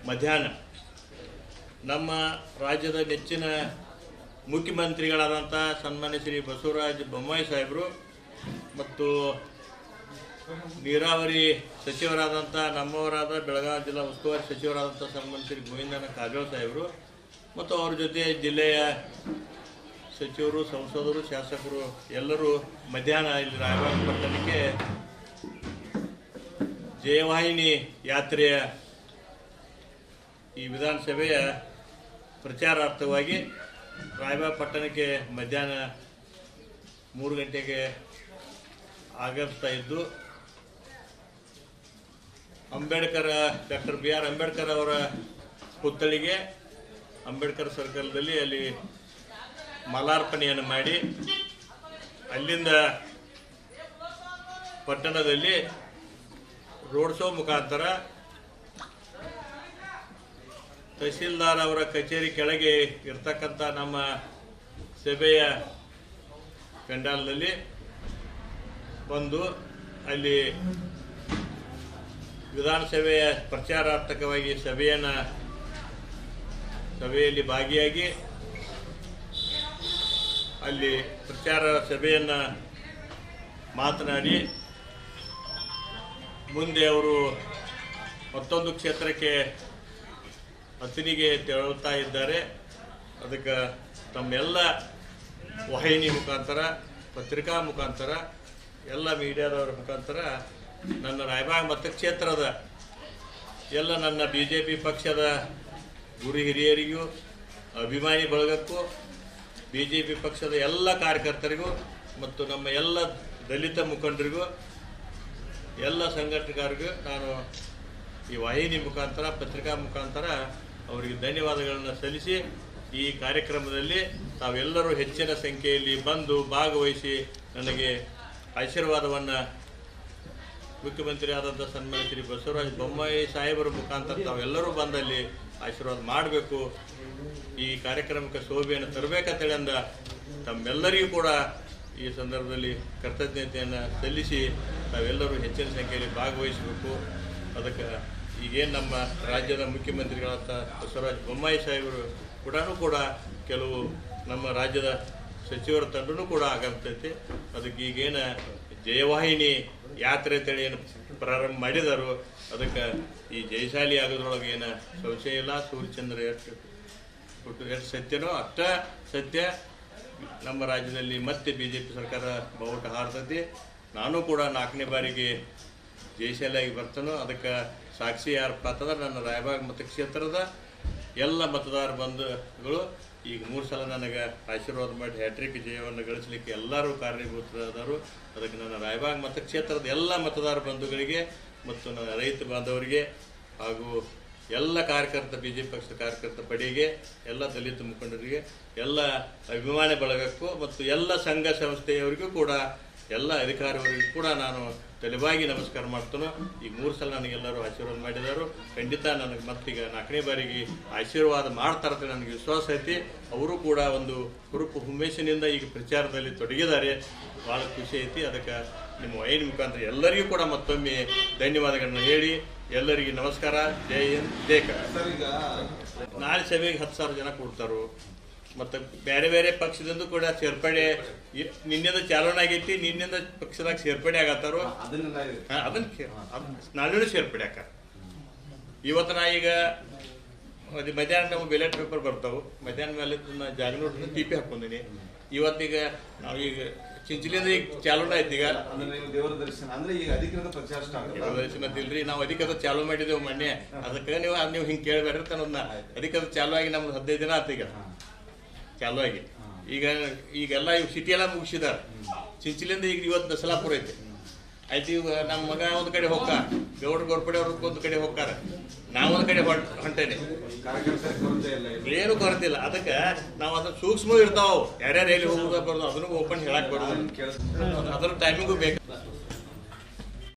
ಮಧ್ಯಾಹ್ನ ನಮ್ಮ ರಾಜ್ಯದ ನೆಚ್ಚಿನ ಮುಖ್ಯಮಂತ್ರಿಗಳಾದಂಥ ಸನ್ಮಾನ್ಯ ಶ್ರೀ ಬಸವರಾಜ ಬೊಮ್ಮಾಯಿ ಸಾಹೇಬರು ಮತ್ತು ನೀರಾವರಿ ಸಚಿವರಾದಂಥ ನಮ್ಮವರಾದ ಬೆಳಗಾವಿ ಜಿಲ್ಲಾ ಉಸ್ತುವಾರಿ ಸಚಿವರಾದಂಥ ಸನ್ಮಾನ್ಯ ಶ್ರೀ ಗೋವಿಂದನ ಕಾರಜೋಳ ಸಾಹೇಬರು ಮತ್ತು ಅವ್ರ ಜೊತೆ ಜಿಲ್ಲೆಯ ಸಚಿವರು ಸಂಸದರು ಶಾಸಕರು ಎಲ್ಲರೂ ಮಧ್ಯಾಹ್ನ ಇಲ್ಲಿ ರಾಯಬಾಗ ಪಟ್ಟಣಕ್ಕೆ ಜಯವಾಹಿನಿ ಯಾತ್ರೆಯ ಈ ವಿಧಾನಸಭೆಯ ಪ್ರಚಾರಾರ್ಥವಾಗಿ ರಾಯಬಾಗ ಪಟ್ಟಣಕ್ಕೆ ಮಧ್ಯಾಹ್ನ ಮೂರು ಗಂಟೆಗೆ ಆಗಮಿಸ್ತಾ ಇದ್ದು Ambedkar doctor B R Ambedkar ಅವರ ಪುತ್ಥಳಿಗೆ ಅಂಬೇಡ್ಕರ್ ಸರ್ಕಲ್ದಲ್ಲಿ ಅಲ್ಲಿ ಮಾಲಾರ್ಪಣೆಯನ್ನು ಮಾಡಿ ಅಲ್ಲಿಂದ ಪಟ್ಟಣದಲ್ಲಿ ರೋಡ್ ಶೋ ಮುಖಾಂತರ ತಹಸೀಲ್ದಾರ್ ಅವರ ಕಚೇರಿ ಕೆಳಗೆ ಇರ್ತಕ್ಕಂಥ ನಮ್ಮ ಸಭೆಯ ಪೆಂಡಾಲ್ನಲ್ಲಿ ಬಂದು ಅಲ್ಲಿ ವಿಧಾನಸಭೆಯ ಪ್ರಚಾರಾರ್ಥಕವಾಗಿ ಸಭೆಯನ್ನು ಸಭೆಯಲ್ಲಿ ಭಾಗಿಯಾಗಿ ಅಲ್ಲಿ ಪ್ರಚಾರ ಸಭೆಯನ್ನು ಮಾತನಾಡಿ ಮುಂದೆ ಅವರು ಮತ್ತೊಂದು ಕ್ಷೇತ್ರಕ್ಕೆ ಹಸಿನಿಗೆ ತೆರಳುತ್ತಾ ಇದ್ದಾರೆ ಅದಕ್ಕೆ ತಮ್ಮೆಲ್ಲ ವಾಹಿನಿ ಮುಖಾಂತರ ಪತ್ರಿಕಾ ಮುಖಾಂತರ ಎಲ್ಲ ಮೀಡಿಯಾದವರ ಮುಖಾಂತರ ನನ್ನ ರಾಯಬಾಗ್ ಮತಕ್ಷೇತ್ರದ ಎಲ್ಲ ನನ್ನ ಬಿ ಜೆ ಪಿ ಪಕ್ಷದ ಗುರು ಹಿರಿಯರಿಗೂ ಅಭಿಮಾನಿ ಬಳಗಕ್ಕೂ ಬಿ ಜೆ ಪಿ ಪಕ್ಷದ ಎಲ್ಲ ಕಾರ್ಯಕರ್ತರಿಗೂ ಮತ್ತು ನಮ್ಮ ಎಲ್ಲ ದಲಿತ ಮುಖಂಡರಿಗೂ ಎಲ್ಲ ಸಂಘಟಕರಿಗೂ ನಾನು ಈ ವಾಹಿನಿ ಮುಖಾಂತರ ಪತ್ರಿಕಾ ಮುಖಾಂತರ ಅವರಿಗೆ ಧನ್ಯವಾದಗಳನ್ನು ಸಲ್ಲಿಸಿ ಈ ಕಾರ್ಯಕ್ರಮದಲ್ಲಿ ತಾವೆಲ್ಲರೂ ಹೆಚ್ಚಿನ ಸಂಖ್ಯೆಯಲ್ಲಿ ಬಂದು ಭಾಗವಹಿಸಿ ನನಗೆ ಆಶೀರ್ವಾದವನ್ನು ಮುಖ್ಯಮಂತ್ರಿ ಆದಂಥ ಸನ್ಮಾನ್ಯ ಶ್ರೀ ಬಸವರಾಜ ಬೊಮ್ಮಾಯಿ ಸಾಹೇಬರ ಮುಖಾಂತರ ತಾವೆಲ್ಲರೂ ಬಂದಲ್ಲಿ ಆಶೀರ್ವಾದ ಮಾಡಬೇಕು ಈ ಕಾರ್ಯಕ್ರಮಕ್ಕೆ ಶೋಭೆಯನ್ನು ತರಬೇಕಂತೇಳಿ ಅಂದ ತಮ್ಮೆಲ್ಲರಿಗೂ ಕೂಡ ಈ ಸಂದರ್ಭದಲ್ಲಿ ಕೃತಜ್ಞತೆಯನ್ನು ಸಲ್ಲಿಸಿ ತಾವೆಲ್ಲರೂ ಹೆಚ್ಚಿನ ಸಂಖ್ಯೆಯಲ್ಲಿ ಭಾಗವಹಿಸಬೇಕು ಅದಕ್ಕೆ ಈಗೇನು ನಮ್ಮ ರಾಜ್ಯದ ಮುಖ್ಯಮಂತ್ರಿಗಳಾದ ಬಸವರಾಜ ಬೊಮ್ಮಾಯಿ ಸಾಹೇಬರು ಕೂಡ ಕೂಡ ಕೆಲವು ನಮ್ಮ ರಾಜ್ಯದ ಸಚಿವರ ತಂಡನೂ ಕೂಡ ಆಗಮಿಸ್ತೈತಿ ಅದಕ್ಕೆ ಈಗೇನು ಜಯವಾಹಿನಿ ಯಾತ್ರೆ ಅಂತೇಳಿ ಏನು ಪ್ರಾರಂಭ ಮಾಡಿದಾರೋ ಅದಕ್ಕೆ ಈ ಜಯಶಾಲಿ ಆಗೋದ್ರೊಳಗೆ ಏನು ಸಂಶಯ ಇಲ್ಲ ಸೂರ್ಯಚಂದ್ರ ಎಷ್ಟು ಒಟ್ಟು ಎಷ್ಟು ಸತ್ಯನೋ ಅಷ್ಟ ಸತ್ಯ ನಮ್ಮ ರಾಜ್ಯದಲ್ಲಿ ಮತ್ತೆ ಬಿ ಜೆ ಪಿ ಸರ್ಕಾರ ಬಾವುಟ ಹಾರ್ತೈತಿ ನಾನು ಕೂಡ ನಾಲ್ಕನೇ ಬಾರಿಗೆ ಜಯಶಾಲಿಯಾಗಿ ಬರ್ತಾನೋ ಅದಕ್ಕೆ ಸಾಕ್ಷಿ ಯಾರಪ್ಪ ಅಂತಂದ್ರೆ ನನ್ನ ರಾಯಬಾಗ್ ಮತಕ್ಷೇತ್ರದ ಎಲ್ಲ ಮತದಾರ ಬಂಧುಗಳು ಈಗ ಮೂರು ಸಲ ನನಗೆ ಆಶೀರ್ವಾದ ಮಾಡಿ ಹ್ಯಾಟ್ರಿಕ್ ಜಯವನ್ನು ಗಳಿಸಲಿಕ್ಕೆ ಎಲ್ಲರೂ ಕಾರಣೀಭೂತರಾದರು ಅದಕ್ಕೆ ನನ್ನ ರಾಯಬಾಗ್ ಮತಕ್ಷೇತ್ರದ ಎಲ್ಲ ಮತದಾರ ಬಂಧುಗಳಿಗೆ ಮತ್ತು ನನ್ನ ರೈತ ಬಾಂಧವರಿಗೆ ಹಾಗೂ ಎಲ್ಲ ಕಾರ್ಯಕರ್ತ ಬಿ ಜೆ ಪಿ ಪಕ್ಷದ ಕಾರ್ಯಕರ್ತ ಪಡೆಗೆ ಎಲ್ಲ ದಲಿತ ಮುಖಂಡರಿಗೆ ಎಲ್ಲ ಅಭಿಮಾನಿ ಬಳಗಕ್ಕೂ ಮತ್ತು ಎಲ್ಲ ಸಂಘ ಸಂಸ್ಥೆಯವರಿಗೂ ಕೂಡ ಎಲ್ಲ ಅಧಿಕಾರಿಯವರಿಗೂ ಕೂಡ ನಾನು ತಲೆಬಾಗಿ ನಮಸ್ಕಾರ ಮಾಡ್ತಾನೋ ಈಗ ಮೂರು ಸಲ ನನಗೆಲ್ಲರೂ ಆಶೀರ್ವಾದ ಮಾಡಿದರು ಖಂಡಿತ ನನಗೆ ಮತ್ತೀಗ ನಾಲ್ಕನೇ ಬಾರಿಗೆ ಆಶೀರ್ವಾದ ಮಾಡ್ತಾರಂತ ನನಗೆ ವಿಶ್ವಾಸ ಐತಿ ಅವರು ಕೂಡ ಒಂದು ಹುರುಪು ಹುಮ್ಮೇಶಿನಿಂದ ಈಗ ಪ್ರಚಾರದಲ್ಲಿ ತೊಡಗಿದ್ದಾರೆ ಭಾಳ ಖುಷಿ ಐತಿ ಅದಕ್ಕೆ ನಿಮ್ಮ ವೈನ್ ಮುಖಾಂತರ ಎಲ್ಲರಿಗೂ ಕೂಡ ಮತ್ತೊಮ್ಮೆ ಧನ್ಯವಾದಗಳನ್ನ ಹೇಳಿ ಎಲ್ಲರಿಗೂ ನಮಸ್ಕಾರ ಜೈ ಹಿಂದ್ ಜೈ ಕರ್ನಾಟಕ. ಸರ್ ಈಗ ನಾಳೆ ಸಭೆಗೆ ಹತ್ತು ಸಾವಿರ ಜನ ಕೊಡ್ತಾರು ಮತ್ತು ಬೇರೆ ಬೇರೆ ಪಕ್ಷದಿಂದ ಕೂಡ ಸೇರ್ಪಡೆ ಇ- ನಿನ್ನೆದ ಚಾಲನೆ ಆಗೈತಿ ನಿನ್ನೆದ ಪಕ್ಷದಾಗ ಸೇರ್ಪಡೆ ಆಗತ್ತಾರು ಅದನ್ನೆಲ್ಲ ಇದೆ. ಹಾ, ಅದನ್ನ ಕೇ- ಅದ್ ನಾಳೆನೂ ಸೇರ್ಪಡೆ ಆಕ ಇವತ್ತು ನಾ ಈಗ ಅದು ಮಧ್ಯಾಹ್ನ ನಾವು ಬೆಲೆಟ್ ಪೇಪರ್ ಬರ್ತಾವು ಮಧ್ಯಾಹ್ನ ಮೇಲೆ ನಾ ಜಾಗನೂರ್ ಟಿಪಿ ಹಾಕೊಂಡಿನಿ ಇವತ್ತೀಗ ನಾವು ಈಗ ಚಿಂಚಲಿಂದ ಈಗ ಚಾಲೂನ ಐತಿ ಈಗ ಅಂದ್ರೆ ನೀವು ದೇವರ ದರ್ಶನ ಅಂದ್ರೆ ಈಗ ಅಧಿಕೃತ ಪ್ರಚಾರ ಸ್ಟಾರ್ಟ್ ಮತ್ತಿಲ್ರಿ ನಾವು ಅಧಿಕದ ಚಾಲು ಮಾಡಿದೆವು ಮೊನ್ನೆ ಅದಕ್ಕೆ ನೀವು ಅದ್ ನೀವು ಹಿಂಗೆ ಕೇಳಬೇಡ್ರಿ ತನ್ನೊಂದ ಅಧಿಕದ ಚಾಲು ಆಗಿ ನಮ್ದು ಹದಿನೈದು ದಿನ ಆತು ಈಗ ಚಾಲು ಆಗಿ ಈಗ ಈಗೆಲ್ಲ ಇವ್ ಸಿಟಿ ಎಲ್ಲ ಮುಗಿಸಿದಾರ ಚಿಂಚಲಿಂದ ಈಗ ಇವತ್ತು ದಸಲಾಪುರ ಐತಿ ಆಯ್ತು ಈಗ ನಮ್ಮ ಮಗ ಒಂದ್ ಕಡೆ ಹೋಗ್ಕ ಗೌಡ್ರ ಗೋರ್ಪಡೆ ಅವ್ರ ಒಂದ್ ಕಡೆ ಹೋಗ್ತಾರ ನಾವ್ ಒಂದ್ ಕಡೆ ಹೊಂಟ್ ಹೊಂಟೇನೆ ಕಾರ್ಯಕರ್ತರ ಕೊರತೆ ಇಲ್ಲ ಇಲ್ಲಿ. ಏನು ಕೊರತಿಲ್ಲ ಅದಕ್ಕೆ ನಾವು ಅದನ್ನ ಸೂಕ್ಷ್ಮ ಇರ್ತಾವ ಯಾರ್ಯಾರು ಎಲ್ಲಿ ಹೋಗುದ ಬರೋದು ಅದನ್ನು ಓಪನ್ ಹೇಳಕ್ ಬರೋದು ಅದನ್ನ ಕೇಳಿಸ್- ಅದ್ರ ಟೈಮಿಂಗು ಬೇಕು